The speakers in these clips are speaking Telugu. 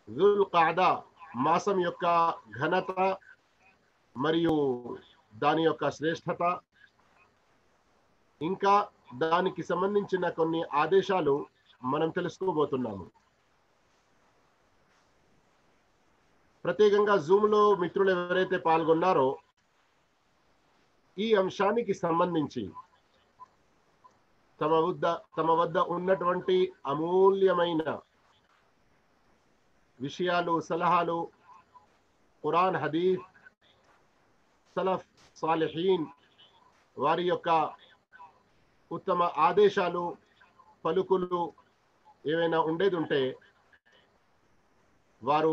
జుల్ కాదా మాసం యొక్క ఘనత మరియు దాని యొక్క శ్రేష్టత ఇంకా దానికి సంబంధించిన కొన్ని ఆదేశాలు మనం తెలుసుకోబోతున్నాము ప్రత్యేకంగా జూమ్ లో మిత్రులు ఎవరైతే పాల్గొన్నారో ఈ అంశానికి సంబంధించి తమ వద్ద తమ వద్ద ఉన్నటువంటి అమూల్యమైన విషయాలు సలహాలు ఖురాన్ హదీఫ్ సలఫ్ సాలిహీన్ వారి యొక్క ఉత్తమ ఆదేశాలు పలుకులు ఏవైనా ఉండేది ఉంటే వారు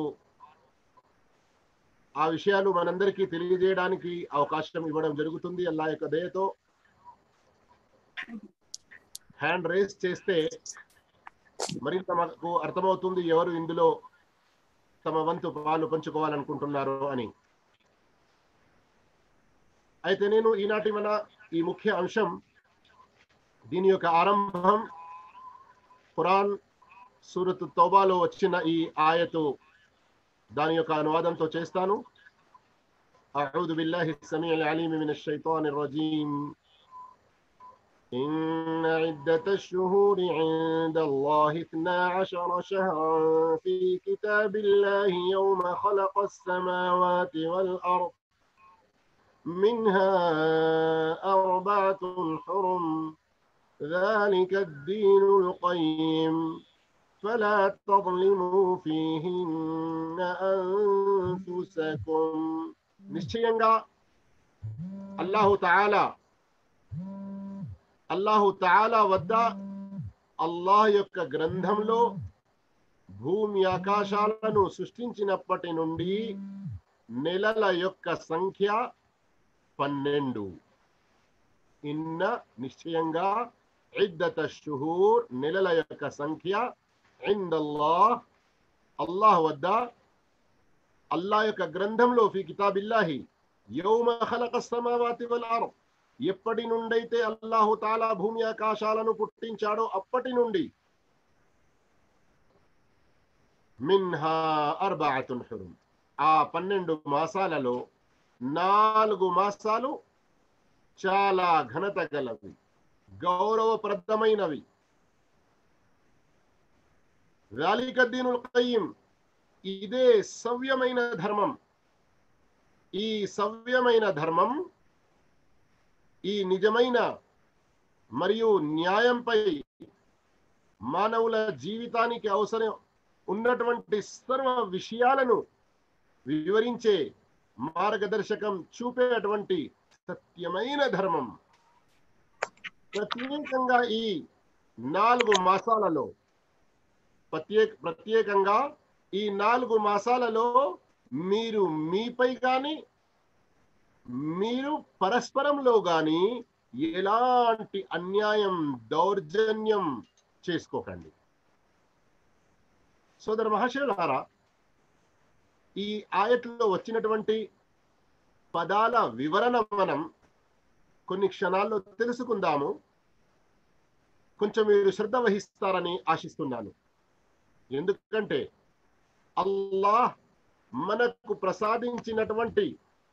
ఆ విషయాలు మనందరికీ తెలియజేయడానికి అవకాశం ఇవ్వడం జరుగుతుంది అల్లా యొక్క దయతో హ్యాండ్ రేస్ చేస్తే మరింత మనకు అర్థమవుతుంది ఎవరు ఇందులో తమ వంతు పాలు పంచుకోవాలనుకుంటున్నారు అని అయితే నేను ఈనాటి మన ఈ ముఖ్య అంశం దీని యొక్క ఆరంభం ఖురాన్ సూరత్ తౌబాలో వచ్చిన ఈ ఆయతు దాని యొక్క అనువాదంతో చేస్తాను أعوذ بالله السميع العليم من الشيطان الرجيم إن عدة الشهور عند الله اثنا عشر شهرا في كتاب الله يوم خلق السماوات والأرض منها أربعة حرم ذلك الدين القيم فلا تظلموا فيهن أنفسكم నిశ్చయంగా అల్లాహు తాలా అల్లాహు తాలా వద్ద అల్లాహ్ యొక్క గ్రంథంలో భూమి ఆకాశాలను సృష్టించినప్పటి నుండి నెలల యొక్క సంఖ్య పన్నెండు ఇన్న నిశ్చయంగా ఇద్దత షుహూర్ నెలల యొక్క సంఖ్య ఇందల్లాహ్ అల్లాహ్ వద్ద అల్లా యొక్క గ్రంథంలో ఫీ కితాబిల్లాహి యౌమ ఖలక సమావాతి వల్ అర్ద్ ఎప్పటి నుండైతే అల్లాహు తాలా భూమి ఆకాశాలను పుట్టించాడో అప్పటి నుండి మిన్హా అర్బాఅతున్ హురుమ్ ఆ పన్నెండు మాసాలలో నాలుగు మాసాలు చాలా ఘనత గలవి గౌరవప్రదమైనవి ذلك الدين القيم ఇదే సవ్యమైన ధర్మం ఈ సవ్యమైన ధర్మం ఈ నిజమైన మరియు న్యాయంపై మానవుల జీవితానికి అవసరం ఉన్నటువంటి సర్వ విషయాలను వివరించే మార్గదర్శకం చూపేటువంటి సత్యమైన ధర్మం ప్రత్యేకంగా ఈ నాలుగు మాసాలలో ప్రత్యేక ప్రత్యేకంగా ఈ నాలుగు మాసాలలో మీరు మీపై కానీ మీరు పరస్పరంలో గాని ఎలాంటి అన్యాయం దౌర్జన్యం చేసుకోకండి సోదర మహాశయులారా ఈ ఆయట్లో వచ్చినటువంటి పదాల వివరణ మనం కొన్ని క్షణాల్లో తెలుసుకుందాము కొంచెం మీరు శ్రద్ధ వహిస్తారని ఆశిస్తున్నాను ఎందుకంటే అల్లాహ్ మనకు ప్రసాదించినటువంటి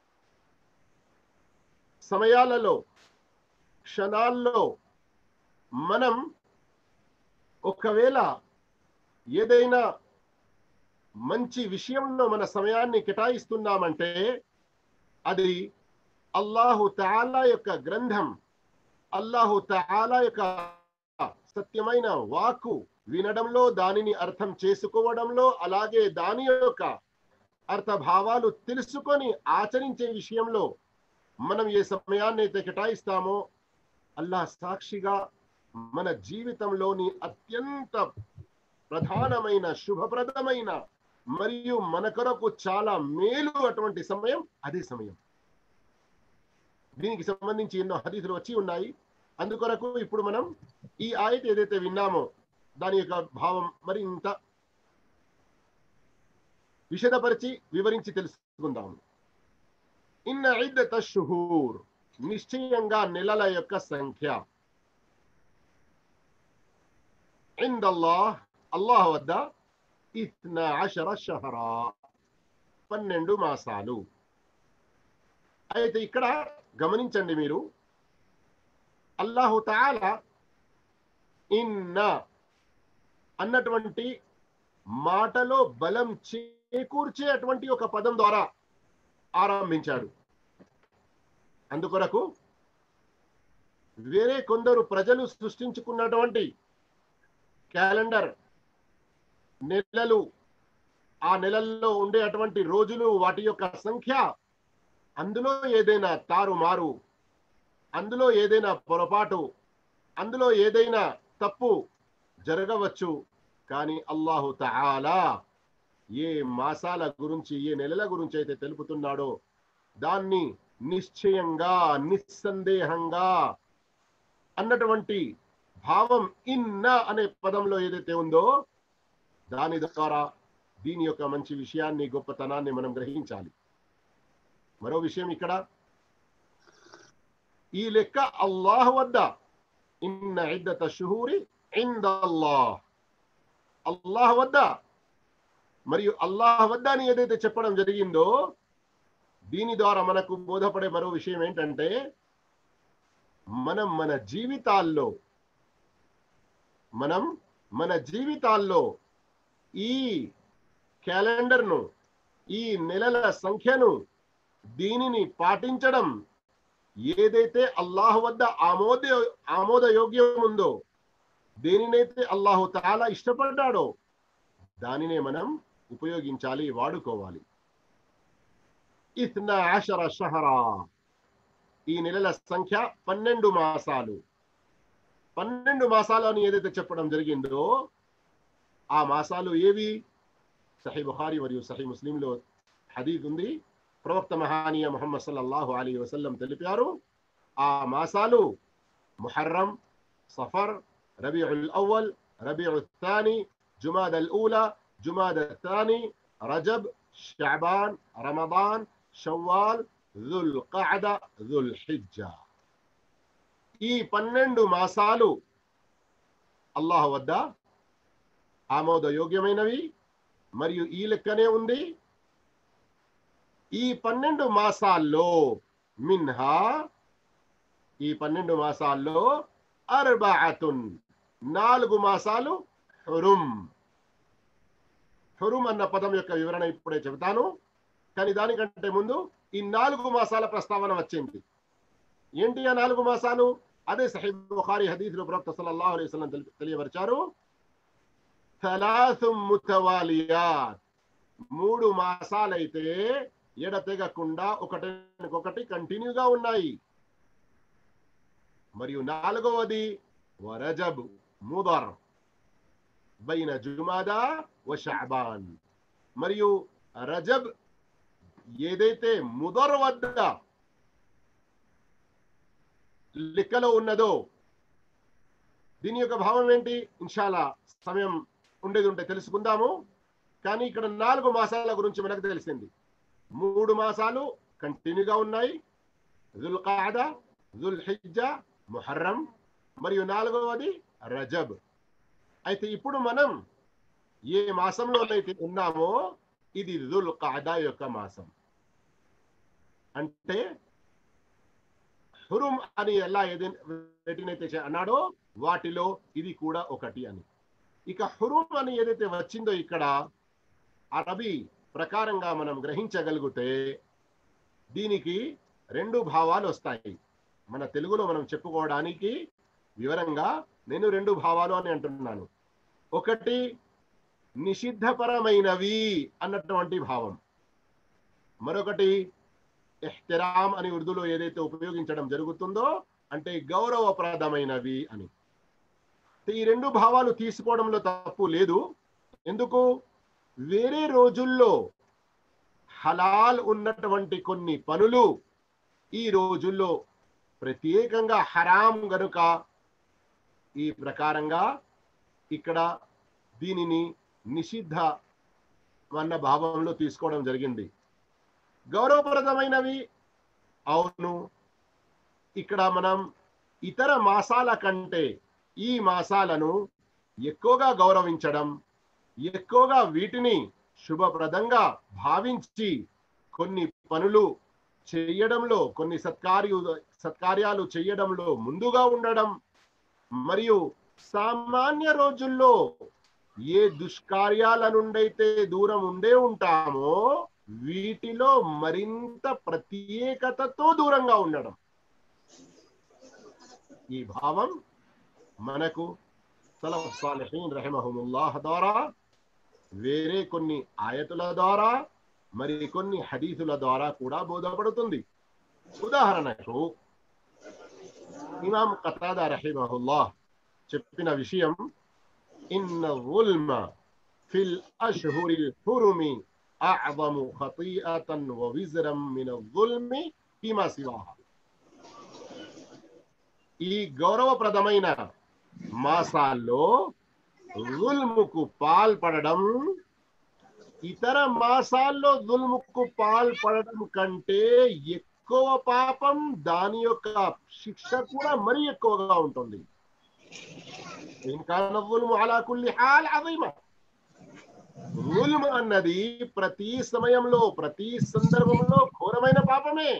సమయాలలో క్షణాల్లో మనం ఒకవేళ ఏదైనా మంచి విషయంలో మన సమయాన్ని కేటాయిస్తున్నామంటే అది అల్లాహు తాలా యొక్క గ్రంథం అల్లాహు తాలా యొక్క సత్యమైన వాక్కు వినడంలో దానిని అర్థం చేసుకోవడంలో అలాగే దాని యొక్క అర్థభావాలు తెలుసుకొని ఆచరించే విషయంలో మనం ఏ సమయాన్ని అయితే కేటాయిస్తామో అల్లాహ్ సాక్షిగా మన జీవితంలోని అత్యంత ప్రధానమైన శుభప్రదమైన మరియు మన కొరకు చాలా మేలు అటువంటి సమయం అదే సమయం దీనికి సంబంధించి ఎన్నో హదీసులు వచ్చి ఉన్నాయి అందుకొరకు ఇప్పుడు మనం ఈ ఆయత ఏదైతే విన్నామో దాని యొక్క భావం మరింత విషదపరిచి వివరించి తెలుసుకుందాము ఇన్న ఇద్దత షుహూర్ నిశ్చయంగా నెలల యొక్క సంఖ్య ఇందల్లాహ్ అల్లాహ్ వద్ద ఇత్నా అషర షహరా పన్నెండు మాసాలు అయితే ఇక్కడ గమనించండి మీరు అల్లాహు తాల ఇన్న అన్నటువంటి మాటలో బలం చేకూర్చేటువంటి ఒక పదం ద్వారా ఆరంభించాడు అందుకొరకు వేరే కొందరు ప్రజలు సృష్టించుకున్నటువంటి క్యాలెండర్ నెలలు ఆ నెలల్లో ఉండే అటువంటి రోజులు వాటి యొక్క సంఖ్య అందులో ఏదైనా తారుమారు అందులో ఏదైనా పొరపాటు అందులో ఏదైనా తప్పు జరగవచ్చు కానీ అల్లాహు తఆలా ఏ మాసాల గురించి ఏ నెలల గురించి అయితే తెలుపుతున్నాడో దాన్ని నిశ్చయంగా నిస్సందేహంగా అన్నటువంటి భావం ఇన్న అనే పదంలో ఏదైతే ఉందో దాని ద్వారా దీని యొక్క మంచి విషయాన్ని గొప్పతనాన్ని మనం గ్రహించాలి మరో విషయం ఇక్కడ ఈ లెక్క అల్లాహ్ వద్ద ఇన్న ఇద్దత షుహూరి ఇంద అల్లాహ్ అల్లాహ్ వద్ద మరియు అల్లాహ్ వద్ద అని ఏదైతే చెప్పడం జరిగిందో దీని ద్వారా మనకు బోధపడే మరో విషయం ఏంటంటే మనం మన జీవితాల్లో మనం మన జీవితాల్లో ఈ క్యాలెండర్ను ఈ నెలల సంఖ్యను దీనిని పాటించడం ఏదైతే అల్లాహ్ వద్ద ఆమోద ఆమోదయోగ్యం ఉందో దేనినైతే అల్లాహు తాలా ఇష్టపడ్డాడో దానినే మనం ఉపయోగించాలి వాడుకోవాలి ఇస్నా ఆషర షహరా ఈ నెలల సంఖ్య పన్నెండు మాసాలు పన్నెండు మాసాలు అని ఏదైతే చెప్పడం జరిగిందో ఆ మాసాలు ఏవి సహీ బుఖారి మరియు సహీ ముస్లింలో హదీద్ ఉంది ప్రవక్త మహానీయ ముహమ్మద్ సల్లల్లాహు అలీ వసల్లం తెలిపారు ఆ మాసాలు ముహర్రం సఫర్ రబీఉల్ అవ్వల్ రబీఉల్ థాని జుమాద్ అల్ ఊలా జుమాద్ థాని రజబ్ షాబాన్ రమదాన్ షవ్వాల్ ذుల్ قعద ذుల్ హిజ్జా ఈ పన్నెండు మాసాలు అల్లాహ్ వద్ద ఆమోదయోగ్యమైనవి మరియు ఈ లెక్కనే ఉంది ఈ పన్నెండు మాసాల్లో మిన్హా ఈ పన్నెండు మాసాల్లో అర్బాతున్ నాలుగు మాసాలు హురుం హురుం అన్న పదం యొక్క వివరణ ఇప్పుడే చెబుతాను కానీ దానికంటే ముందు ఈ నాలుగు మాసాల ప్రస్తావన వచ్చింది ఏంటి ఆ నాలుగు మాసాలు అదే సహీబ్ బుఖారి హదీస్లో ప్రవక్త సల్లల్లాహు అలైహి వసల్లం తెలి- తెలియపరిచారు థలాథు ముతవాలియాత్ మూడు మాసాలైతే ఎడతెగకుండా ఒకటికొకటి కంటిన్యూగా ఉన్నాయి మరియు నాలుగవది వరజబ్ ముదర్ బైన జుమాదా వ షాబాన్ మరియు రజబ్ ఏదైతే ముదర్ వద్ద లెక్కలో ఉన్నదో దీని యొక్క భావం ఏంటి ఇన్షాలా సమయం ఉండేది ఉంటే తెలుసుకుందాము కానీ ఇక్కడ నాలుగు మాసాల గురించి మనకు తెలిసింది మూడు మాసాలు కంటిన్యూగా ఉన్నాయి జుల్ కాదా జుల్ హిజ్జా ముహర్రం మరియు నాలుగవది రజబ్ అయితే ఇప్పుడు మనం ఏ మాసంలోనైతే ఉన్నామో ఇది జుల్ కాదా యొక్క మాసం అంటే హురుం అని ఎలా ఏదైనా వేటినైతే చే- అన్నాడో వాటిలో ఇది కూడా ఒకటి అని ఇక హురుం అని ఏదైతే వచ్చిందో ఇక్కడ అరబీ ప్రకారంగా మనం గ్రహించగలిగితే దీనికి రెండు భావాలు వస్తాయి మన తెలుగులో మనం చెప్పుకోవడానికి వివరంగా నేను రెండు భావాలు అని అంటున్నాను ఒకటి నిషిద్ధపరమైనవి అన్నటువంటి భావం మరొకటి ఎహ్తిరాం అని ఉర్దూలో ఏదైతే ఉపయోగించడం జరుగుతుందో అంటే గౌరవప్రదమైనవి అని ఈ రెండు భావాలు తీసుకోవడంలో తప్పు లేదు ఎందుకు వేరే రోజుల్లో హలాల్ ఉన్నటువంటి కొన్ని పనులు ఈ రోజుల్లో ప్రత్యేకంగా హరాం గనుక ఈ ప్రకారంగా ఇక్కడ దీనిని నిషిద్ధ అన్న భావంలో తీసుకోవడం జరిగింది గౌరవప్రదమైనవి అవును ఇక్కడ మనం ఇతర మాసాల కంటే ఈ మాసాలను ఎక్కువగా గౌరవించడం ఎక్కువగా వీటిని శుభప్రదంగా భావించి కొన్ని పనులు చేయడంలో కొన్ని సత్కార్యు సత్కార్యాలు చేయడంలో ముందుగా ఉండడం మరియు సామాన్య రోజుల్లో ఏ దుష్కార్యాల నుండైతే దూరం ఉండే ఉంటామో వీటిలో మరింత ప్రత్యేకతతో దూరంగా ఉండడం ఈ భావం మనకు సలఫ్ సాలిహీన్ రహిమహుముల్లాహ్ ద్వారా వేరే కొన్ని ఆయతుల ద్వారా మరి కొన్ని హదీసుల ద్వారా కూడా బోధపడుతుంది ఉదాహరణకు ఇమాం కతాదా రహిమహుల్లాహ్ చెప్పిన విషయం ఇన్న ظلم في الأشهر الحرم أعظم خطيئة ووزرا من الظلم فيما سواها ఈ గౌరవప్రదమైన మాసాల్లో జుల్ముకు పాల్పడడం ఇతర మాసాల్లో జుల్ముకు పాల్పడడం కంటే ఎక్కువ పాపం దాని యొక్క శిక్ష కూడా మరీ ఎక్కువగా ఉంటుంది ఇంకా జుల్ము అలా కుల్లి హాల్ అదీమ జుల్మ్ అన్నది ప్రతి సమయంలో ప్రతి సందర్భంలో ఘోరమైన పాపమే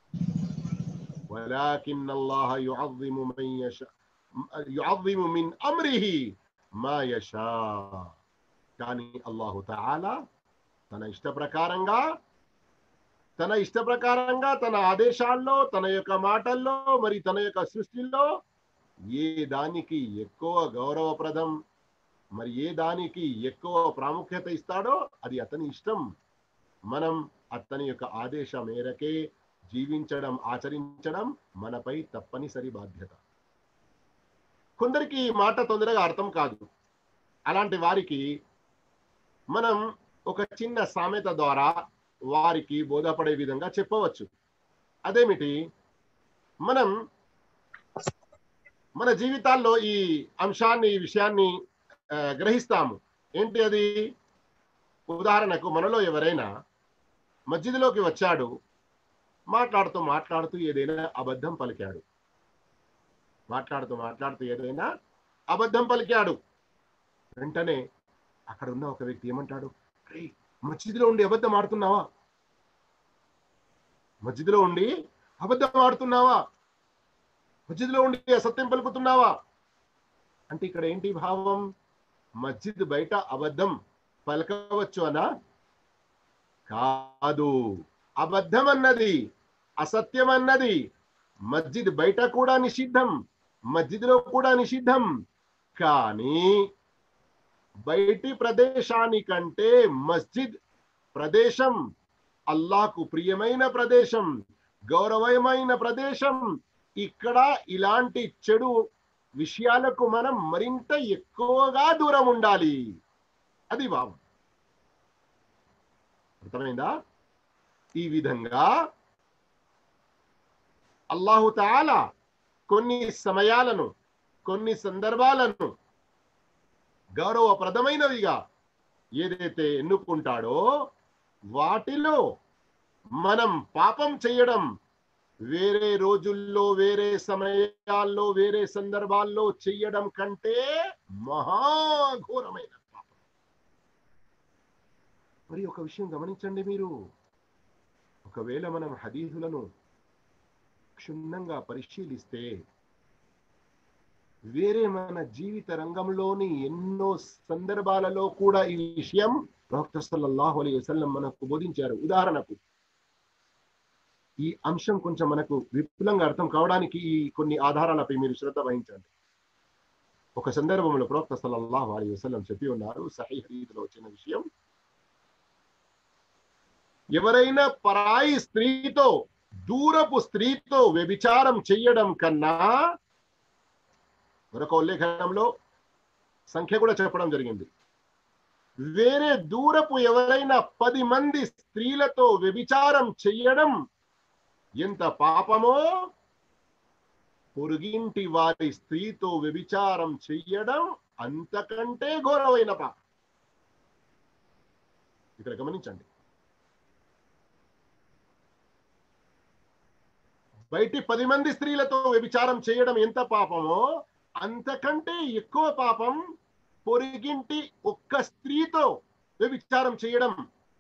ولكن الله يعظم من يشاء يعظم من امره ما يشاء కానీ అల్లాహు తాలా తన ఇష్ట ప్రకారంగా తన ఇష్ట ప్రకారంగా తన ఆదేశాల్లో తన యొక్క మాటల్లో మరి తన యొక్క సృష్టిలో ఏ దానికి ఎక్కువ గౌరవప్రదం మరి ఏ దానికి ఎక్కువ ప్రాముఖ్యత ఇస్తాడో అది అతని ఇష్టం మనం అతని యొక్క ఆదేశ మేరకే జీవించడం ఆచరించడం మనపై తప్పనిసరి బాధ్యత కొందరికి ఈ మాట తొందరగా అర్థం కాదు అలాంటి వారికి మనం ఒక చిన్న సామెత ద్వారా వారికి బోధపడే విధంగా చెప్పవచ్చు అదేమిటి మనం మన జీవితాల్లో ఈ అంశాన్ని ఈ విషయాన్ని ఆ, గ్రహిస్తాము ఏంటి అది ఉదాహరణకు మనలో ఎవరైనా మస్జిద్లోకి వచ్చాడు మాట్లాడుతూ మాట్లాడుతూ ఏదైనా అబద్ధం పలికాడు మాట్లాడుతూ మాట్లాడుతూ ఏదైనా అబద్ధం పలికాడు వెంటనే అక్కడ ఉన్న ఒక వ్యక్తి ఏమంటాడు "రేయ్, మస్జిద్లో ఉండి అబద్ధం ఆడుతున్నావా మస్జిద్లో ఉండి అబద్ధం ఆడుతున్నావా మస్జిద్లో ఉండి అసత్యం పలుకుతున్నావా అంటే ఇక్కడ ఏంటి భావం మస్జిద్ బయట అబద్ధం పలకవచ్చు అనా కాదు అబద్ధం అన్నది అసత్యం అన్నది మస్జిద్ బయట కూడా నిషిద్ధం మస్జిద్లో కూడా నిషిద్ధం కానీ బయటి ప్రదేశానికంటే మస్జిద్ ప్రదేశం అల్లాకు ప్రియమైన ప్రదేశం గౌరవమైన ప్రదేశం ఇక్కడ ఇలాంటి చెడు విషయాలకు మనం మరింత ఎక్కువగా దూరం ఉండాలి అది భావం అర్థమైందా ఈ విధంగా అల్లాహు తాలా కొన్ని సమయాలను కొన్ని సందర్భాలను గౌరవప్రదమైనవిగా ఏదైతే ఎన్నుకుంటాడో వాటిలో మనం పాపం చేయడం వేరే రోజుల్లో వేరే సమయాల్లో వేరే సందర్భాల్లో చెయ్యడం కంటే మహాఘోరమైన పాపం మరి ఒక విషయం గమనించండి మీరు ఒకవేళ మనం హదీసులను క్షుణ్ణంగా పరిశీలిస్తే వేరే మన జీవిత రంగంలోని ఎన్నో సందర్భాలలో కూడా ఈ విషయం ప్రవక్త సల్లల్లాహు అలైహి వసల్లం మనకు బోధించారు ఉదాహరణకు ఈ అంశం కొంచెం మనకు విపులంగా అర్థం కావడానికి ఈ కొన్ని ఆధారాలపై మీరు శ్రద్ధ వహించండి ఒక సందర్భంలో ప్రవక్త సల్లల్లాహు అలైహి వసల్లం చెప్పి ఉన్నారు సహీ హదీదులో వచ్చిన విషయం ఎవరైనా పరాయి స్త్రీతో దూరపు స్త్రీతో వ్యభిచారం చెయ్యడం కన్నా మరొక ఉల్లేఖనంలో సంఖ్య కూడా చెప్పడం జరిగింది వేరే దూరపు ఎవరైనా పది మంది స్త్రీలతో వ్యభిచారం చెయ్యడం ఎంత పాపమో పొరుగింటి వారి స్త్రీతో వ్యభిచారం చెయ్యడం అంతకంటే ఘోరమైన పాపం ఇక్కడ గమనించండి బయటి పది మంది స్త్రీలతో వ్యభిచారం చేయడం ఎంత పాపమో అంతకంటే ఎక్కువ పాపం పొరిగింటి ఒక్క స్త్రీతో వ్యభిచారం చేయడం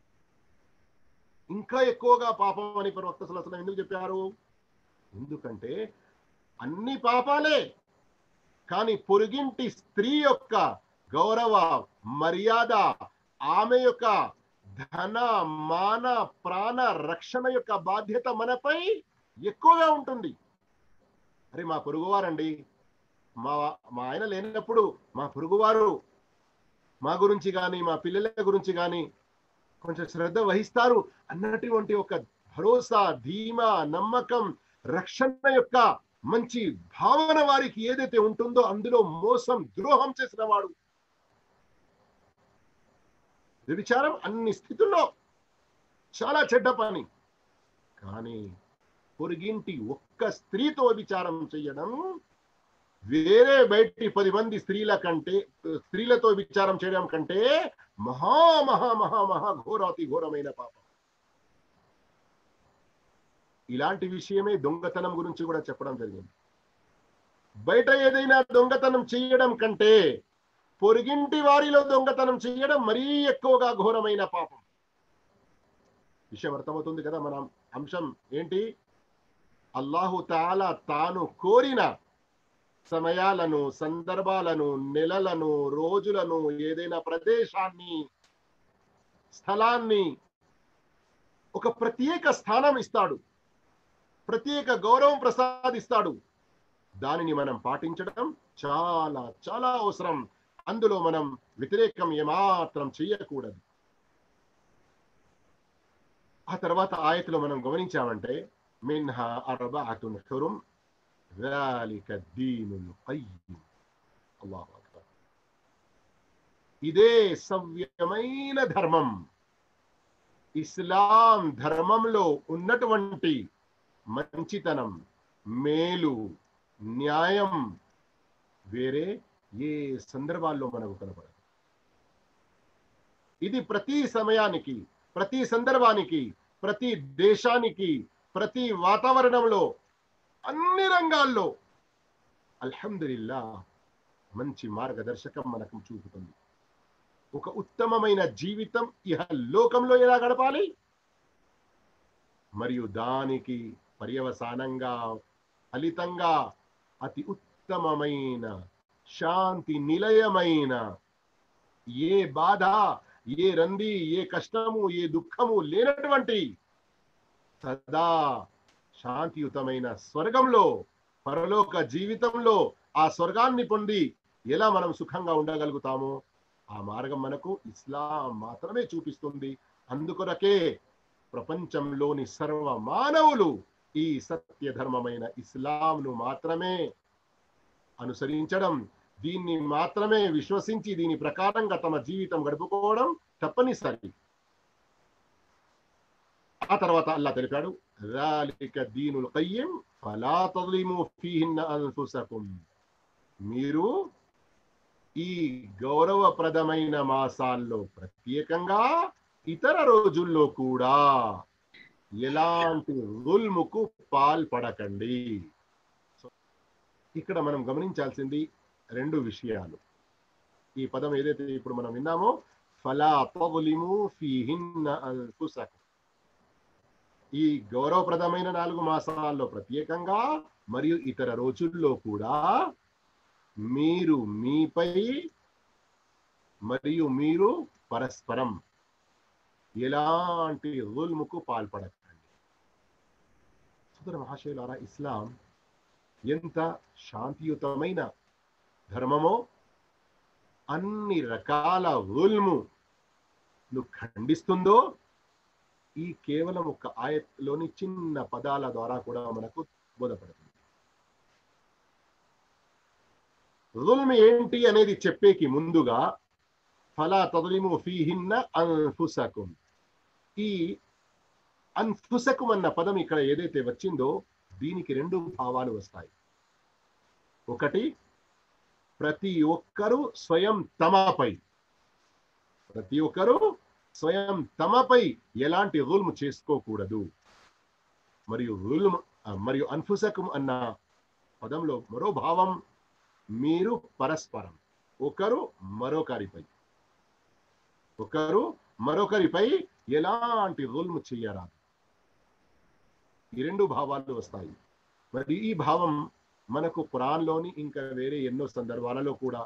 ఇంకా ఎక్కువగా పాపం అని ప్రవక్త సల్లల్లాహు అలైహి వసల్లం ఎందుకు చెప్పారు ఎందుకంటే అన్ని పాపాలే కానీ పొరుగింటి స్త్రీ యొక్క గౌరవ మర్యాద ఆమె యొక్క ధన మాన ప్రాణ రక్షణ యొక్క బాధ్యత మనపై ఎక్కువగా ఉంటుంది అరే మా పొరుగువారండి మా మా ఆయన లేనప్పుడు మా పొరుగువారు మా గురించి కానీ మా పిల్లల గురించి కానీ కొంచెం శ్రద్ధ వహిస్తారు అన్నటువంటి ఒక భరోసా ధీమా నమ్మకం రక్షణ యొక్క మంచి భావన వారికి ఏదైతే ఉంటుందో అందులో మోసం ద్రోహం చేసిన వాడు వ్యభిచారం అన్ని స్థితుల్లో చాలా చెడ్డ పని కానీ పొరుగింటి ఒక్క స్త్రీతో విచారం చేయడం వేరే బయటి పది మంది స్త్రీల కంటే స్త్రీలతో విచారం చేయడం కంటే మహా మహా మహా మహా ఘోరాతి ఘోరమైన పాపం ఇలాంటి విషయమే దొంగతనం గురించి కూడా చెప్పడం జరిగింది బయట ఏదైనా దొంగతనం చేయడం కంటే పొరుగింటి వారిలో దొంగతనం చేయడం మరీ ఎక్కువగా ఘోరమైన పాపం విషయం అర్థమవుతుంది కదా మన అంశం ఏంటి అల్లాహు తాలా తాను కోరిన సమయాలను సందర్భాలను నెలలను రోజులను ఏదైనా ప్రదేశాన్ని స్థలాన్ని ఒక ప్రత్యేక స్థానం ఇస్తాడు ప్రత్యేక గౌరవం ప్రసాదిస్తాడు దానిని మనం పాటించడం చాలా చాలా అవసరం అందులో మనం వ్యతిరేకం ఏమాత్రం చేయకూడదు ఆ తర్వాత ఆయతలో మనం గమనించామంటే మిన్హా అర్బాఅతున్ హురుం ذلك الدين القيم الله أكبر ఇదే సవ్యమైన ధర్మం ఇస్లాం ధర్మంలో ఉన్నటువంటి మంచితనం మేలు న్యాయం వేరే ఏ సందర్భాల్లో మనకు కనపడదు ఇది ప్రతి సమయానికి ప్రతి సందర్భానికి ప్రతి దేశానికి ప్రతి వాతావరణంలో అన్ని రంగాల్లో అల్హమ్దుల్లా మంచి మార్గదర్శకం మనకు చూపుతుంది ఒక ఉత్తమమైన జీవితం ఇహ లోకంలో ఎలా గడపాలి మరియు దానికి పర్యవసానంగా ఫలితంగా అతి ఉత్తమమైన శాంతి నిలయమైన ఏ బాధ ఏ రంది ఏ కష్టము ఏ దుఃఖము లేనటువంటి సదా శాంతియుతమైన స్వర్గంలో పరలోక జీవితంలో ఆ స్వర్గాన్ని పొంది ఎలా మనం సుఖంగా ఉండగలుగుతామో ఆ మార్గం మనకు ఇస్లాం మాత్రమే చూపిస్తుంది అందుకొరకే ప్రపంచంలోని సర్వ మానవులు ఈ సత్య ధర్మమైన ఇస్లాంను మాత్రమే అనుసరించడం దీన్ని మాత్రమే విశ్వసించి దీని ప్రకారంగా తమ జీవితం గడుపుకోవడం తప్పనిసరి ఆ తర్వాత అల్లా తెలిపాడు ذلك الدين القيم فلا تظلموا فيهن انفسكم మీరు ఈ గౌరవప్రదమైన మాసాల్లో ప్రత్యేకంగా ఇతర రోజుల్లో కూడా ఎలాంటి రుల్ముకు పాల్పడకండి ఇక్కడ మనం గమనించాల్సింది రెండు విషయాలు ఈ పదం ఏదైతే ఇప్పుడు మనం విన్నామో ఫలా తظلموا فيهن انفسكم ఈ గౌరవప్రదమైన నాలుగు మాసాల్లో ప్రత్యేకంగా మరియు ఇతర రోజుల్లో కూడా మీరు మీపై మరియు మీరు పరస్పరం ఎలాంటి రుల్ముకు పాల్పడకండి సుదర మహాశయులారా ఇస్లాం ఎంత శాంతియుతమైన ధర్మమో అన్ని రకాల రుల్ము ఖండిస్తుందో ఈ కేవలం ఒక ఆయత్లోని చిన్న పదాల ద్వారా కూడా మనకు బోధపడుతుంది రుల్మ్ ఏంటి అనేది చెప్పేకి ముందుగా ఫలా తదులిము ఫీహిన్న అన్ఫుసకుం ఈ అన్ఫుసకుం అన్న పదం ఇక్కడ ఏదైతే వచ్చిందో దీనికి రెండు భావాలు వస్తాయి ఒకటి ప్రతి ఒక్కరూ స్వయం తమపై ప్రతి ఒక్కరూ స్వయం తమపై ఎలాంటి రుల్మ్ చేసుకోకూడదు మరియు రుల్మ్ మరియు అన్ఫుసకం అన్న పదంలో మరో భావం మీరు పరస్పరం ఒకరు మరొకరిపై ఒకరు మరొకరిపై ఎలాంటి జుల్మ్ చెయ్యరాదు ఈ రెండు భావాలు వస్తాయి మరి ఈ భావం మనకు ఖురాన్లోని ఇంకా వేరే ఎన్నో సందర్భాలలో కూడా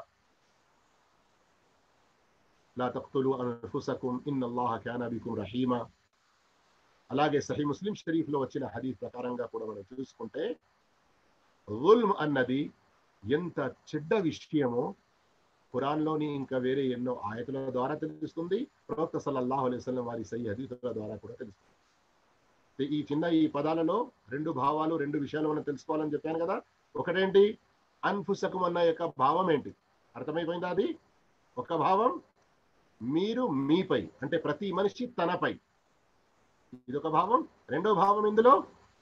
లా తక్తులు అన్ఫుసకుం ఇన్నల్లాహ కాన బికుం రహీమా అలాగే సహీ ముస్లిం షరీఫ్ లో వచ్చిన హదీఫ్ ప్రకారంగా కూడా మనం చూసుకుంటే జుల్మ్ అన్నది ఎంత చెడ్డ విషయమో ఖురాన్లోని ఇంకా వేరే ఎన్నో ఆయతుల ద్వారా తెలుస్తుంది ప్రవక్త సల్లల్లాహు అలైహి వసల్లం వారి సహీ హదీతుల ద్వారా కూడా తెలుస్తుంది ఈ చిన్న ఈ పదాలలో రెండు భావాలు రెండు విషయాలు మనం తెలుసుకోవాలని చెప్పాను కదా ఒకటేంటి అన్ఫుసకం అన్న యొక్క భావం ఏంటి అర్థమైపోయిందా అది ఒక భావం మీరు మీపై అంటే ప్రతి మనిషి తనపై ఇదొక భావం రెండో భావం ఇందులో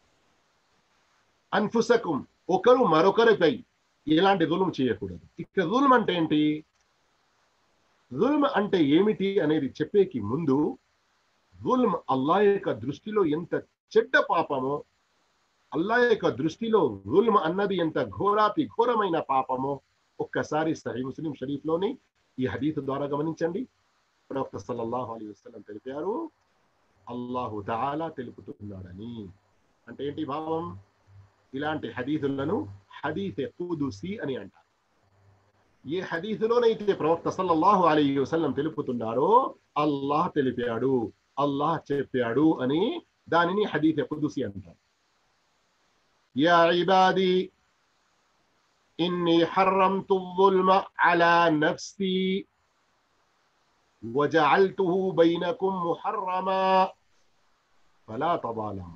అన్ఫుసకం ఒకరు మరొకరిపై ఎలాంటి దులుం చేయకూడదు ఇక్కడ దులుం అంటే ఏంటి దుల్మ్ అంటే ఏమిటి అనేది చెప్పేకి ముందు దుల్మ్ అల్లా యొక్క దృష్టిలో ఎంత చెడ్డ పాపమో అల్లా యొక్క దృష్టిలో దుల్మ్ అన్నది ఎంత ఘోరాతి ఘోరమైన పాపమో ఒక్కసారి సహీ ముస్లిం షరీఫ్ లోని ఈ హదీత్ ద్వారా గమనించండి ప్రవక్త సల్లల్లాహు అలీ వసల్లం తెలిపారు అల్లాహు తాలా తెలుపుతున్నాడని అంటే ఏంటి భావం ఇలాంటి హదీతులను హదీత్ కుదుసి అని అంటారు ఏ హదీసులోనైతే ప్రవక్త సల్లల్లాహు అలీ వసల్లం తెలుపుతున్నారో అల్లాహ్ తెలిపాడు అల్లాహ్ చెప్పాడు అని దానిని హదీత్ కుదుసి అంటారు يا عبادي إني حرمت الظلم على نفسي وجعلته بينكم محرما فلا تظالموا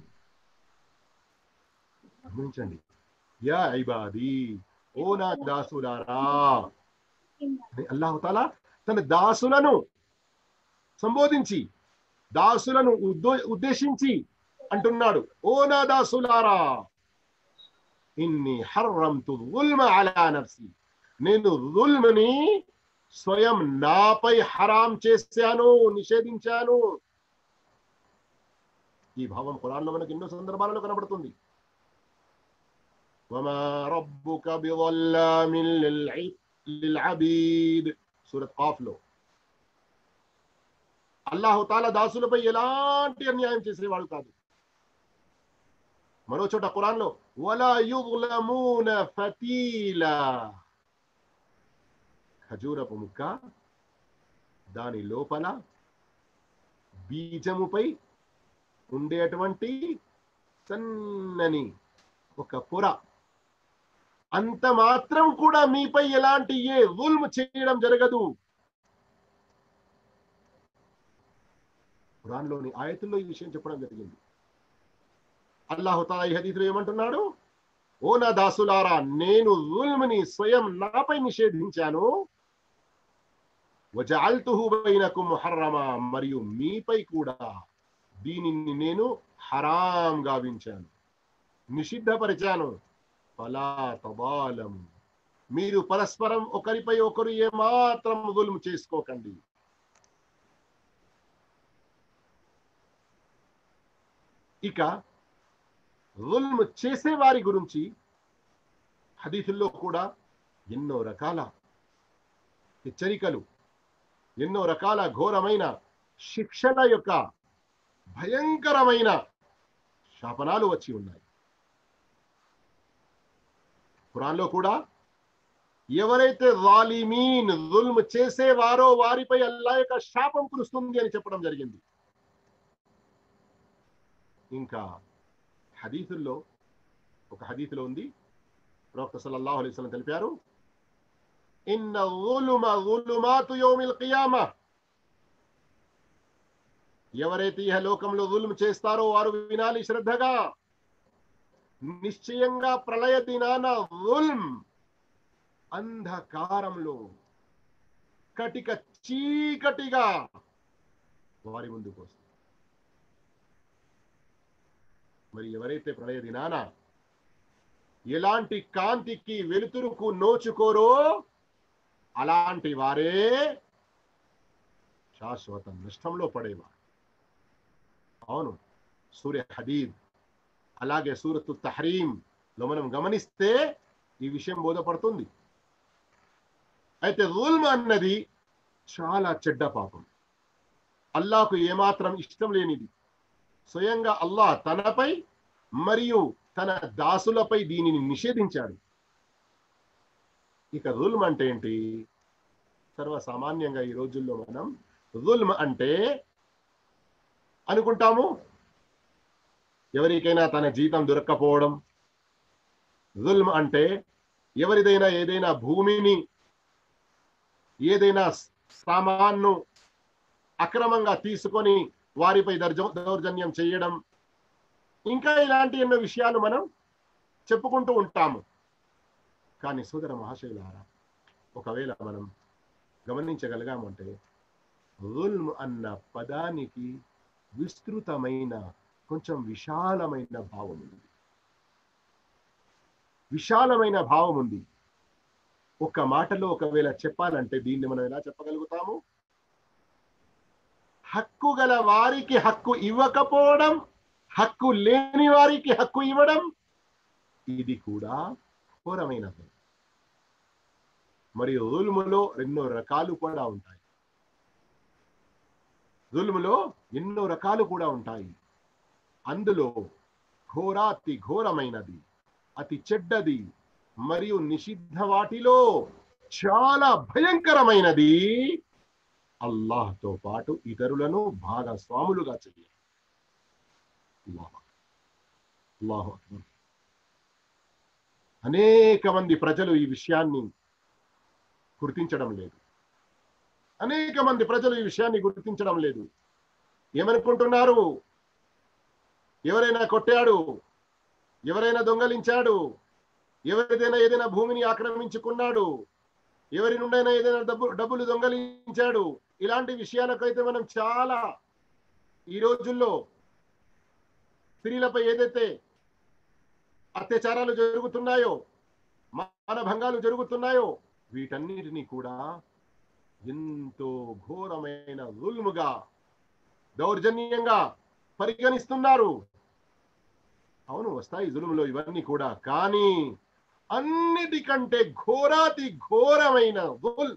గమనించండి యా ఐబాది ఓ నా దాసులారా అల్లాహు తాలా తన దాసులను సంబోధించి దాసులను ఉద్దేశించి అంటున్నాడు ఓ నా దాసులారా ఇన్ని హర్రంతు దుల్మ అలా నఫ్సి నేను దుల్మని స్వయం నాపై హరాం చేశాను నిషేధించాను ఈ భావం ఖురాన్లో మనకి ఎన్నో సందర్భాలలో కనబడుతుంది وما ربك بظلام للعبيد సూరత్ కాఫ్ లో అల్లాహు తాలా దాసులపై ఎలాంటి అన్యాయం చేసేవాడు కాదు మరో చోట ఖురాన్ లో వలా యుగ్లమూన ఫతీలా ఖజూరపు ముక్క దాని లోపల బీజముపై ఉండేటువంటి సన్నని ఒక పొర అంత మాత్రం కూడా మీపై ఎలాంటి ఏ ఉల్మ్ చేయడం జరగదు ఖురాన్లోని ఆయతుల్లో ఈ విషయం చెప్పడం జరిగింది అల్లాహుతాలా ఈ హదీసులో ఏమంటున్నాడు ఓ నా దాసులారా నేను ఉల్మ్ని స్వయం నాపై నిషేధించాను వజాల్తుహు బైనకుం ముహర్రమా మరియు మీపై కూడా దీనిని నేను హరాం గావించాను నిషిద్ధపరిచాను ఫలా తబాలము మీరు పరస్పరం ఒకరిపై ఒకరు ఏమాత్రం గుల్ము చేసుకోకండి ఇక గుల్ము చేసే వారి గురించి హదీసుల్లో కూడా ఎన్నో రకాల హెచ్చరికలు ఎన్నో రకాల ఘోరమైన శిక్షణ యొక్క భయంకరమైన శాపనాలు వచ్చి ఉన్నాయి ఖురాన్లో కూడా ఎవరైతే వాలిమీన్ జుల్మ్ చేసేవారో వారిపై అల్లా యొక్క శాపం కురుస్తుంది అని చెప్పడం జరిగింది ఇంకా హదీసుల్లో ఒక హదీసులో ఉంది ప్రవక్త సల్లల్లాహు అలైహి వసల్లం తెలిపారు ఇన్న ظلم ظلمات يوم القيامة ఎవరైతే ఈ లోకంలో జుల్మ్ చేస్తారో వారు వినాలి శ్రద్ధగా నిశ్చయంగా ప్రళయ దినాన ఉల్మ్ అంధకారంలో కటిక చీకటిగా వారి ముందుకు వస్తుంది మరి ఎవరైతే ప్రళయ దినాన ఎలాంటి కాంతికి వెలుతురుకు నోచుకోరో అలాంటి వారే శాశ్వత నష్టంలో పడేవారు అవును సూర్య హదీద్ అలాగే సూరత్ తహరీం లో మనం గమనిస్తే ఈ విషయం బోధపడుతుంది అయితే జుల్మ్ అన్నది చాలా చెడ్డ పాపం అల్లాకు ఏమాత్రం ఇష్టం లేనిది స్వయంగా అల్లాహ్ తనపై మరియు తన దాసులపై దీనిని నిషేధించాడు ఇక రుల్మ్ అంటే ఏంటి సర్వసామాన్యంగా ఈ రోజుల్లో మనం రుల్మ్ అంటే అనుకుంటాము ఎవరికైనా తన జీతం దొరక్కపోవడం రుల్మ్ అంటే ఎవరిదైనా ఏదైనా భూమిని ఏదైనా సామాన్ను అక్రమంగా తీసుకొని వారిపై దర్జ దౌర్జన్యం చేయడం ఇంకా ఇలాంటి ఎన్నో విషయాలు మనం చెప్పుకుంటూ ఉంటాము కానీ సోదర మహాశైలారా ఒకవేళ మనం గమనించగలిగామంటే రుల్మ్ అన్న పదానికి విస్తృతమైన కొంచెం విశాలమైన భావం ఉంది విశాలమైన భావం ఉంది ఒక మాటలో ఒకవేళ చెప్పాలంటే దీన్ని మనం ఎలా చెప్పగలుగుతాము హక్కు గల వారికి హక్కు ఇవ్వకపోవడం హక్కు లేని వారికి హక్కు ఇవ్వడం ఇది కూడా ఘోరమైనది మరియు రుల్ములో ఎన్నో రకాలు కూడా ఉంటాయి రుల్ములో ఎన్నో రకాలు కూడా ఉంటాయి అందులో ఘోరాతి ఘోరమైనది అతి చెడ్డది మరియు నిషిద్ధ వాటిలో చాలా భయంకరమైనది అల్లాహ్తో పాటు ఇతరులను భాగస్వాములుగా చేయాలి అల్లాహ్ అల్లాహు అక్బర్ అనేక మంది ప్రజలు ఈ విషయాన్ని గుర్తించడం లేదు అనేక మంది ప్రజలు ఈ విషయాన్ని గుర్తించడం లేదు ఏమనుకుంటున్నారు ఎవరైనా కొట్టాడు ఎవరైనా దొంగలించాడు ఎవరిదైనా ఏదైనా భూమిని ఆక్రమించుకున్నాడు ఎవరి నుండైనా ఏదైనా డబ్బు డబ్బులు దొంగలించాడు ఇలాంటి విషయాలకైతే మనం చాలా ఈ రోజుల్లో స్త్రీలపై ఏదైతే అత్యాచారాలు జరుగుతున్నాయో మానభంగాలు జరుగుతున్నాయో వీటన్నిటినీ కూడా ఎంతో ఘోరమైన రుల్ముగా దౌర్జన్యంగా పరిగణిస్తున్నారు అవును వస్తాయి జులుములో ఇవన్నీ కూడా కానీ అన్నిటికంటే ఘోరాతి ఘోరమైన రుల్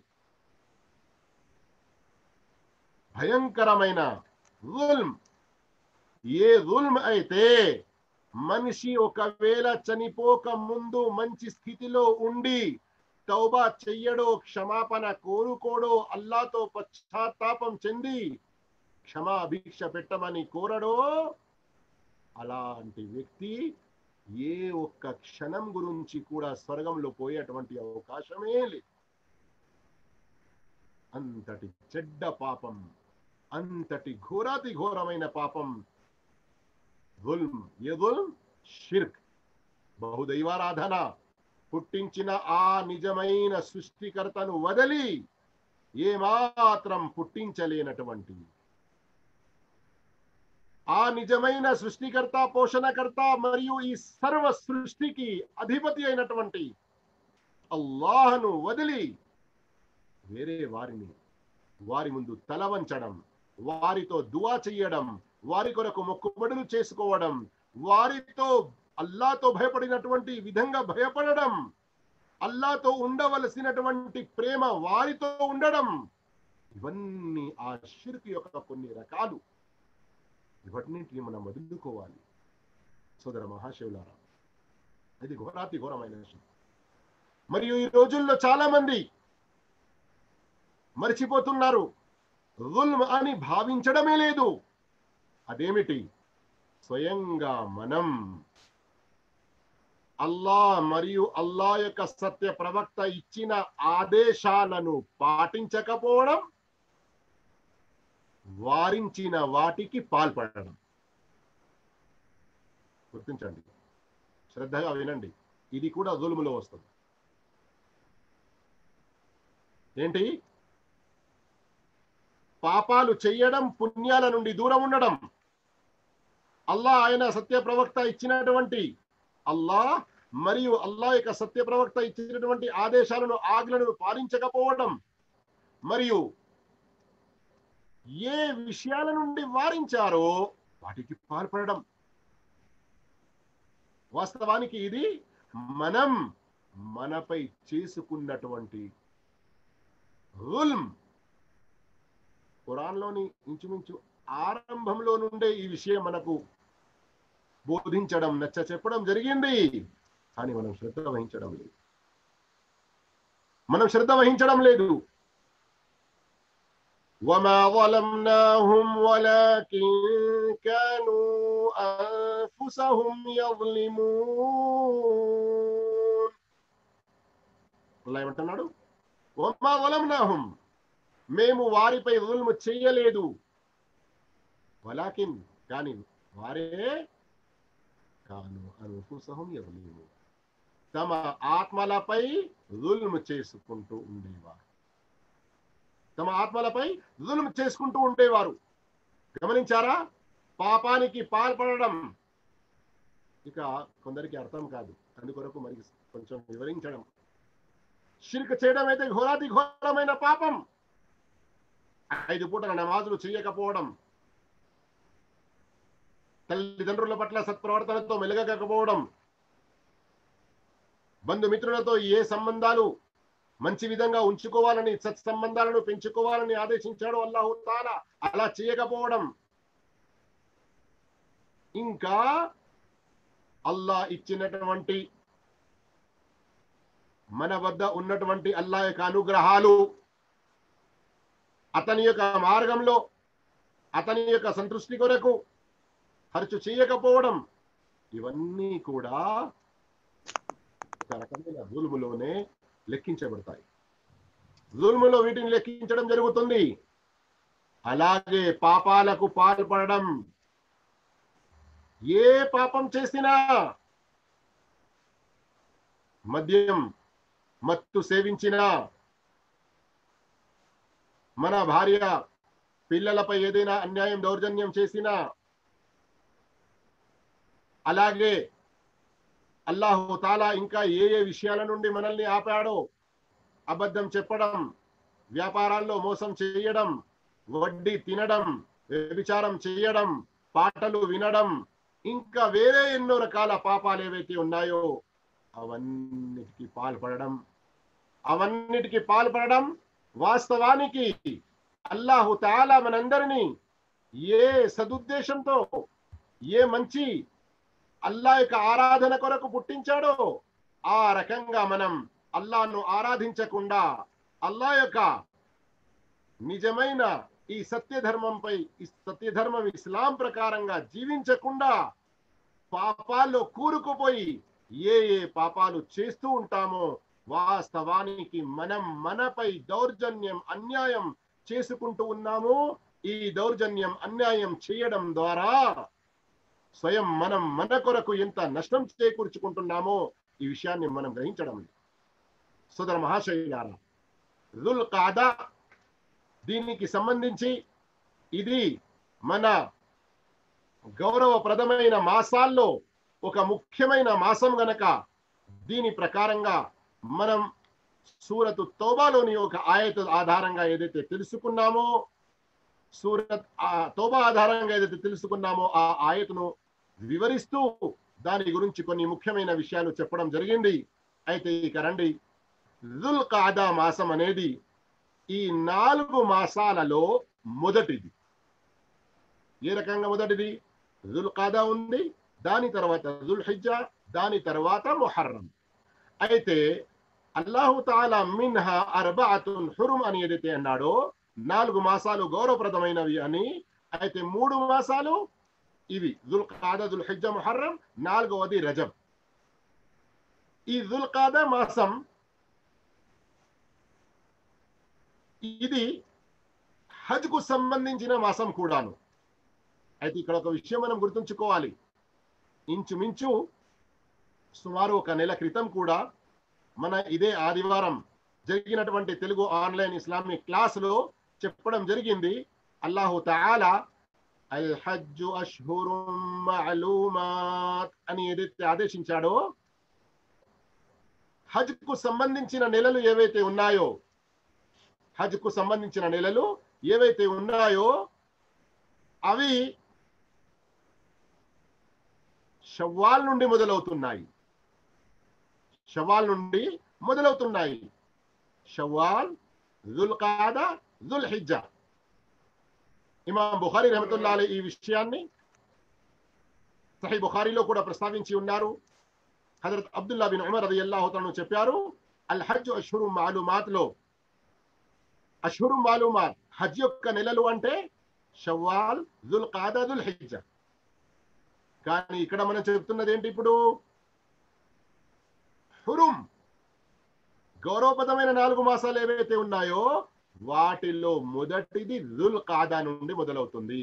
భయంకరమైన రుల్మ్ ఏ రుల్మ్ అయితే మనిషి ఒకవేళ చనిపోక ముందు మంచి స్థితిలో ఉండి తౌబా చెయ్యడో క్షమాపణ కోరుకోడో అల్లాతో పశ్చాత్తాపం చెంది క్షమాభిక్ష పెట్టమని కోరడో అలాంటి వ్యక్తి ఏ ఒక్క క్షణం గురించి కూడా స్వర్గంలో పోయేటువంటి అవకాశమే లేదు అంతటి చెడ్డ పాపం అంతటి ఘోరాతి ఘోరమైన పాపం దుల్మ్ ఏ దుల్మ్ షిర్క్ బహుదైవారాధన పుట్టించిన ఆ నిజమైన సృష్టికర్తను వదలి ఏమాత్రం పుట్టించలేనటువంటి ఆ నిజమైన సృష్టికర్త పోషణకర్త మరియు ఈ సర్వ సృష్టికి అధిపతి అయినటువంటి అల్లాహను వదిలి వేరే వారిని వారి ముందు తల వంచడం వారితో దువా చెయ్యడం వారి కొరకు మొక్కుబడులు చేసుకోవడం వారితో అల్లాతో భయపడినటువంటి విధంగా భయపడడం అల్లాతో ఉండవలసినటువంటి ప్రేమ వారితో ఉండడం ఇవన్నీ ఆ షిర్క్ యొక్క కొన్ని రకాలు ఇవన్నింటిని మనం వదులుకోవాలి సోదర మహాశివులారా ఇది ఘోరాతి ఘోరమైన విషయం మరియు ఈ రోజుల్లో చాలా మంది మర్చిపోతున్నారు రుల్మ్ అని భావించడమే లేదు అదేమిటి స్వయంగా మనం అల్లా మరియు అల్లా యొక్క సత్య ప్రవక్త ఇచ్చిన ఆదేశాలను పాటించకపోవడం వారించిన వాటికి పాల్పడడం గుర్తించండి శ్రద్ధగా వినండి ఇది కూడా జులుములో వస్తుంది ఏంటి పాపాలు చెయ్యడం పుణ్యాల నుండి దూరం ఉండడం అల్లా ఆయన సత్య ప్రవక్త ఇచ్చినటువంటి అల్లా మరియు అల్లా యొక్క సత్య ప్రవక్త ఇచ్చినటువంటి ఆదేశాలను ఆజ్ఞలను పాలించకపోవడం మరియు ఏ విషయాల నుండి వారించారో వాటికి పాల్పడడం వాస్తవానికి ఇది మనం మనపై చేసుకున్నటువంటి గుల్మ్ ఖురాన్లోని ఇంచుమించు ఆరంభంలో నుండే ఈ విషయం మనకు బోధించడం నచ్చ చెప్పడం జరిగింది కానీ మనం శ్రద్ధ వహించడం లేదు మనం శ్రద్ధ వహించడం లేదు وما ظلمناهم ولكن كانوا أنفسهم يظلمون అల్లా ఏమంటున్నాడు వమా వలంనాహుం మేము వారిపై జుల్ము చెయ్యలేదు వలాకిన్ కానీ వారే కాను అన్ఫుసహum యظلمون తమ ఆత్మలపై జుల్ము చేసుకుంటూ ఉండేవారు తమ ఆత్మలపై జుల్ము చేసుకుంటూ ఉండేవారు గమనించారా పాపానికి పాల్పడడం ఇక కొందరికి అర్థం కాదు అందుకొరకు మరి కొంచెం వివరించడం షిర్క్ చేయడం అయితే ఘోరాతి ఘోరమైన పాపం ఐదు పూటల నమాజులు చేయకపోవడం తల్లిదండ్రుల పట్ల సత్ప్రవర్తనతో మెలగకపోవడం బంధుమిత్రులతో ఏ సంబంధాలు మంచి విధంగా ఉంచుకోవాలని సత్సంబంధాలను పెంచుకోవాలని ఆదేశించాడు అల్లాహు తాలా అలా చేయకపోవడం ఇంకా అల్లా ఇచ్చినటువంటి మన వద్ద ఉన్నటువంటి అల్లా యొక్క అనుగ్రహాలు అతని యొక్క మార్గంలో అతని యొక్క సంతృష్టి కొరకు ఖర్చు చేయకపోవడం ఇవన్నీ కూడా ఒక రకమైన జులుములోనే లెక్కించబడతాయి జుల్ములో వీటిని లెక్కించడం జరుగుతుంది అలాగే పాపాలకు పాల్పడడం ఏ పాపం చేసినా మద్యం మత్తు సేవించినా మన భార్య పిల్లలపై ఏదైనా అన్యాయం దౌర్జన్యం చేసినా అలాగే అల్లాహు తాలా ఇంకా ఏ ఏ విషయాల నుండి మనల్ని ఆపాడో అబద్ధం చెప్పడం వ్యాపారాల్లో మోసం చేయడం వడ్డీ తినడం వ్యభిచారం చేయడం పాటలు వినడం ఇంకా వేరే ఎన్నో రకాల పాపాలు ఏవైతే ఉన్నాయో అవన్నిటికీ పాల్పడడం అవన్నిటికీ పాల్పడడం వాస్తవానికి అల్లాహు తాలా మనందరినీ ఏ సదుద్దేశంతో ఏ మంచి అల్లా యొక్క ఆరాధన కొరకు పుట్టించాడో ఆ రకంగా మనం అల్లాను ఆరాధించకుండా అల్లా యొక్క నిజమైన ఈ సత్యధర్మంపై ఈ సత్యధర్మం ఇస్లాం ప్రకారంగా జీవించకుండా పాపాల్లో కూరుకుపోయి ఏ ఏ పాపాలు చేస్తూ ఉంటామో వాస్తవానికి మనం మనపై దౌర్జన్యం అన్యాయం చేసుకుంటూ ఉన్నాము ఈ దౌర్జన్యం అన్యాయం చేయడం ద్వారా స్వయం మనం మన కొరకు ఎంత నష్టం చేకూర్చుకుంటున్నామో ఈ విషయాన్ని మనం గ్రహించడం లేదు సోదర మహాశయులారా రుల్ కాదా దీనికి సంబంధించి ఇది మన గౌరవప్రదమైన మాసాల్లో ఒక ముఖ్యమైన మాసం గనక దీని ప్రకారంగా మనం సూరతు తోబాలోని ఒక ఆయత ఆధారంగా ఏదైతే తెలుసుకున్నామో సూరత్ ఆ తోబా ఆధారంగా ఏదైతే తెలుసుకున్నామో ఆ ఆయతను వివరిస్తూ దాని గురించి కొన్ని ముఖ్యమైన విషయాలు చెప్పడం జరిగింది అయితే ఇక రండి దుల్ కాదా మాసం అనేది ఈ నాలుగు మాసాలలో మొదటిది ఏ రకంగా మొదటిది దుల్ కాదా ఉంది దాని తర్వాత దుల్ హిజ్జా దాని తర్వాత మొహర్రం అయితే అల్లాహు తాలా మిన్హా అర్బాతున్ హురుమ్ అని ఏదైతే అన్నాడో నాలుగు మాసాలు గౌరవప్రదమైనవి అని అయితే మూడు మాసాలు ఇవి దుల్ కాదా దుల్ హిజ్జ ముహర్రం నాలుగవది రజబ్ ఈ దుల్ కాదా మాసం ఇది హజ్ కు సంబంధించిన మాసం కూడాను అయితే ఇక్కడ ఒక విషయం మనం గుర్తుంచుకోవాలి ఇంచుమించు సుమారు ఒక నెల క్రితం కూడా మన ఇదే ఆదివారం జరిగినటువంటి తెలుగు ఆన్లైన్ ఇస్లామిక్ క్లాసులో చెప్పడం జరిగింది అల్లాహు తాలా అల్ హజ్జు అష్హురుం మఅలూమాత్ అని ఏదైతే ఆదేశించాడో హజ్ కు సంబంధించిన నెలలు ఏవైతే ఉన్నాయో హజ్ కు సంబంధించిన నెలలు ఏవైతే ఉన్నాయో అవి షవ్వాల్ నుండి మొదలవుతున్నాయి షవ్వాల్ నుండి మొదలవుతున్నాయి షవ్వాల్ దుల్ కాదా దుల్ హిజ్జా ఇమాం బుఖారి రహమతుల్లా అలీ ఈ విషయాన్ని సహీ బుఖారీలో కూడా ప్రస్తావించి ఉన్నారు హజరత్ అబ్దుల్లా బిన్ ఉమర్ అది అల్లాహుతను చెప్పారు అల్ హజ్ అష్హురు మాలూమాత్ లో అష్హురు మాలూమాత్ హజ్ యొక్క నెలలు అంటే షవ్వాల్ దుల్ కాదా దుల్ హిజ్జా కానీ ఇక్కడ మనం చెప్తున్నది ఏంటి ఇప్పుడు హురుం గౌరవపదమైన నాలుగు మాసాలు ఏవైతే ఉన్నాయో వాటిల్లో మొదటిది దుల్ కాదా నుండి మొదలవుతుంది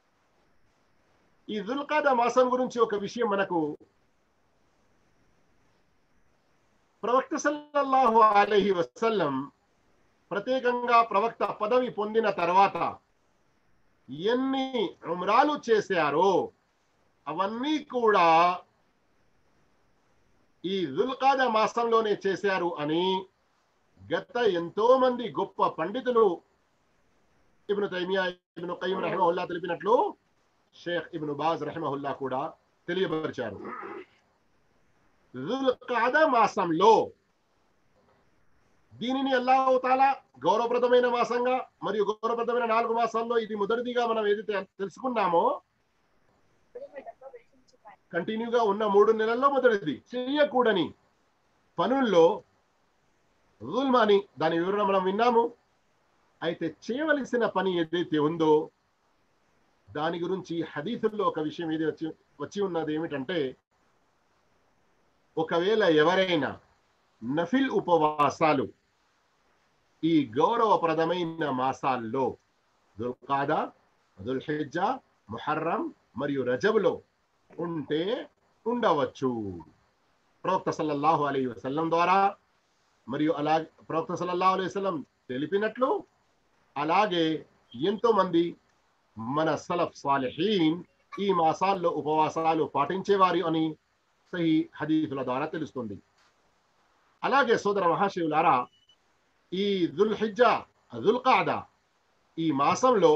ఈ దుల్ కాదా మాసం గురించి ఒక విషయం మనకు ప్రవక్త సల్లల్లాహు అలైహి వసల్లం ప్రత్యేకంగా ప్రవక్త పదవి పొందిన తర్వాత ఎన్ని ఉమ్రాలు చేశారో అవన్నీ కూడా ఈ దుల్కాద మాసంలోనే చేశారు అని గత ఎంతో మంది గొప్ప పండితులు ఇబ్ను తైమియా ఇబ్ను కయ్యం రహమహుల్లా తెలిపినట్లు షేఖ్ ఇబ్ను బాజ్ రహమహుల్లా కూడా తెలియపరిచారు దుల్కాద మాసంలో దీనిని అల్లాహుతాలా గౌరవప్రదమైన మాసంగా మరియు గౌరవప్రదమైన నాలుగు మాసాల్లో ఇది మొదటిదిగా మనం ఏదైతే తెలుసుకున్నామో కంటిన్యూగా ఉన్న మూడు నెలల్లో మొదటిది చేయకూడని పనుల్లో జుల్మ్ అని దాని వివరణ మనం విన్నాము అయితే చేయవలసిన పని ఏదైతే ఉందో దాని గురించి హదీసుల్లో ఒక విషయం ఏది వచ్చి వచ్చి ఉన్నది ఏమిటంటే ఒకవేళ ఎవరైనా నఫిల్ ఉపవాసాలు ఈ గౌరవప్రదమైన మాసాల్లో దుల్కాదా దుల్హిజ్జా ముహర్రం మరియు రజబులో ఉంటే ఉండవచ్చు ప్రవక్త సల్లల్లాహు అలీ వసల్లం ద్వారా మరియు అలా ప్రవక్త సల్లల్లాహు అలైహి వసల్లం తెలిపినట్లు అలాగే ఎంతో మంది మన సలఫ్ సాలిహీన్ ఈ మాసాల్లో ఉపవాసాలు పాటించేవారు అని సహీ హదీఫుల ద్వారా తెలుస్తుంది అలాగే సోదర మహాశివులారా ఈ దుల్ హిజ్జా దుల్ కాదా ఈ మాసంలో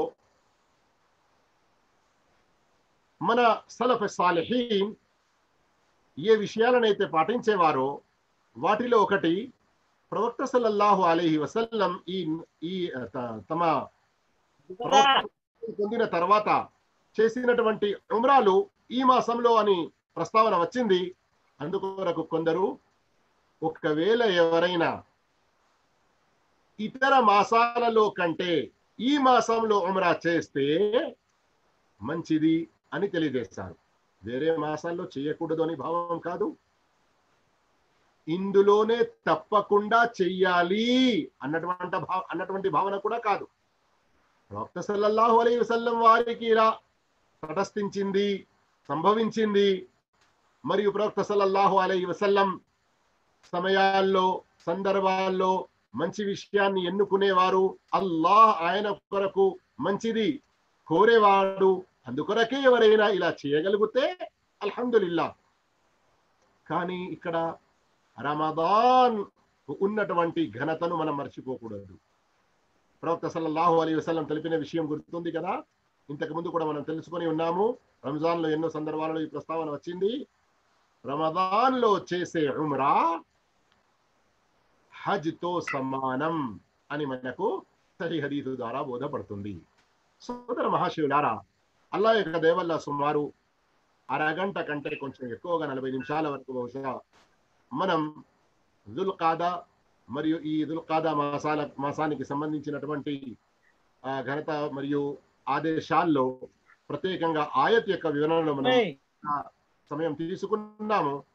మన సలఫ్ సాలిహీన్ ఏ విషయాలనైతే పాటించేవారో వాటిలో ఒకటి ప్రవక్త సల్లల్లాహు అలైహి వసల్లం ఈ ఈ త- తమ ప్రవక్త పొందిన తర్వాత చేసినటువంటి ఉమ్రాలు ఈ మాసంలో అని ప్రస్తావన వచ్చింది అందుకొరకు కొందరు ఒకవేళ ఎవరైనా ఇతర మాసాలలో కంటే ఈ మాసంలో ఉమ్రా చేస్తే మంచిది అని తెలియజేస్తారు వేరే మాసాల్లో చేయకూడదు అని భావం కాదు ఇందులోనే తప్పకుండా చెయ్యాలి అన్నటువంటి భావ అన్నటువంటి భావన కూడా కాదు ప్రవక్త సల్లల్లాహు అలైహి వసల్లం వారికి ఇలా తటస్థించింది సంభవించింది మరియు ప్రవక్త సల్లల్లాహు అలైహి వసల్లం సమయాల్లో సందర్భాల్లో మంచి విషయాన్ని ఎన్నుకునేవారు అల్లాహ్ ఆయన కొరకు మంచిది కోరేవాడు అందుకొరకే ఎవరైనా ఇలా చేయగలిగితే అల్హమ్దులిల్లా కానీ ఇక్కడ రమదాన్ ఉన్నటువంటి ఘనతను మనం మర్చిపోకూడదు ప్రవక్త సల్లల్లాహు అలైహి వసల్లం తెలిపిన విషయం గుర్తుంది కదా ఇంతకు ముందు కూడా మనం తెలుసుకొని ఉన్నాము రంజాన్ లో ఎన్నో సందర్భాలలో ఈ ప్రస్తావన వచ్చింది రమదాన్ లో చేసే ఉమ్రా హజ్ తో సమానం అని మనకు సహీ హదీసు ద్వారా బోధపడుతుంది సోదర మహాశివులారా అల్లా యొక్క దేవల్ల సుమారు అరగంట కంటే కొంచెం ఎక్కువగా నలభై నిమిషాల వరకు బహుశా మనం దుల్ కాదా మరియు ఈ దుల్ కాదా మాసాల మాసానికి సంబంధించినటువంటి ఆ, ఘనత మరియు ఆదేశాల్లో ప్రత్యేకంగా ఆయత్ యొక్క వివరణలో మనం సమయం తీసుకున్నాము